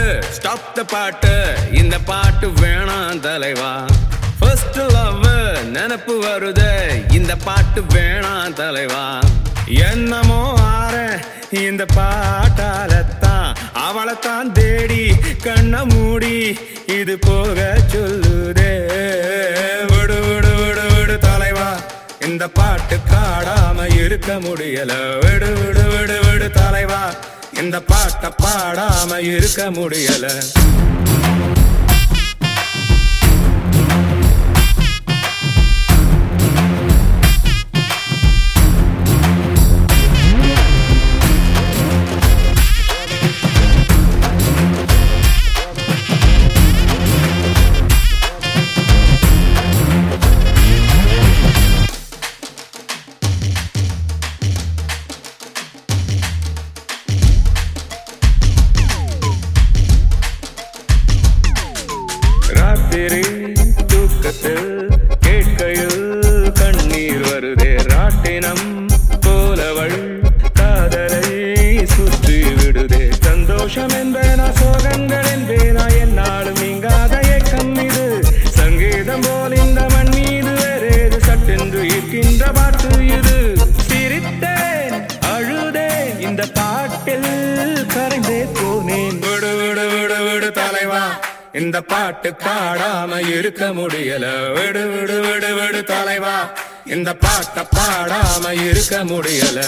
stop the பாட்டு இந்த பாட்டு வேணாம் தலைவா ஃபர்ஸ்ட் லவ் நினப்பு வருது இந்த பாட்டு வேணாம் தலைவா என்னமோ ஆற இந்த பாட்டாலத்தான் அவளைத்தான் தேடி கண்ண மூடி இது போக சொல்லுதே விடு விடு விடு விடு தலைவா இந்த பாட்டு காடாம இருக்க முடியல விடு விடு விடு விடு தலைவா இந்த பாட்டை பாடாம இருக்க முடியல ராத்திரி தூக்கத்தில் கேட்கையில் கண்ணீர் வருதே ராட்டினம் போலவள் காதலை சுற்றி விடுதே சந்தோஷம் என்பேனா சோகங்கள் என்பேனா என்னாலும் நீங்காத ஏக்கம் இது சங்கீதம் போல் இந்த மண் மீது வேறேது சட்டென்று இருக்கின்ற பாட்டு இது சிரித்தேன் அழுதேன் இந்த பாட்டில் கரைந்தே போனேன் விடு விடு விடு விடு தலைவா இந்த பாட்டு பாடாம இருக்க முடியல விடு விடு விடு விடு தலைவா இந்த பாட்டை பாடாம இருக்க முடியல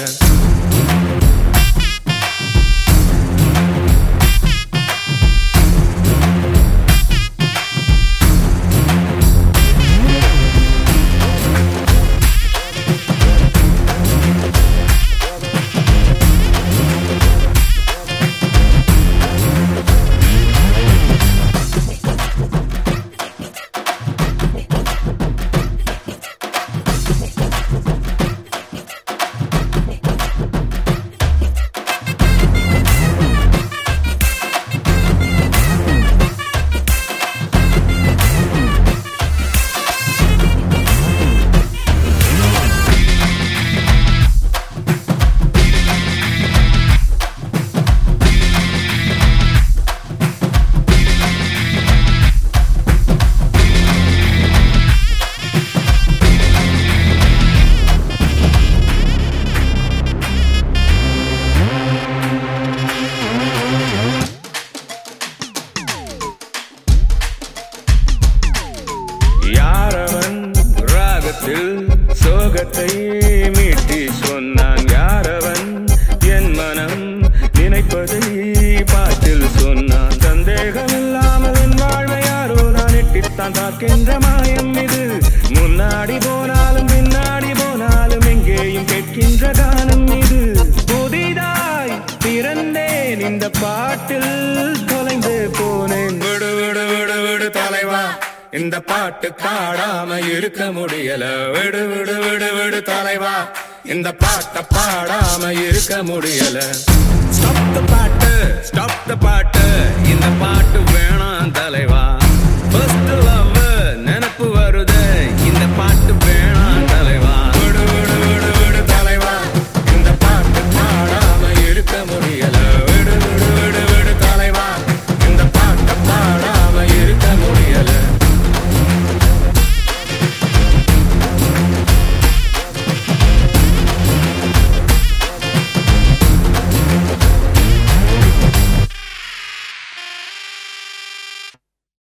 யாரவன் ராகத்தில் சோகத்தை மீட்டி சொன்னான் யாரவன் என் மனம் நினைப்பதை பாட்டில் சொன்னான் சந்தேகம் இல்லாமல் என் வாழ்வை யாரோ நான் எட்டித்தான் பார்க்கின்ற மாயம் இது முன்னாடி போனாலும் பின்னாடி போனாலும் எங்கேயும் கேட்கின்ற கானம் இது புதிதாய் பிறந்தேன் இந்த பாட்டில் தொலைந்து போனேன் விடு விடு விடு விடு தலைவா இந்த பாட்டு பாடாம இருக்க முடியல விடு விடு விடு விடு தலைவா இந்த பாட்டை பாடாம இருக்க முடியல Stop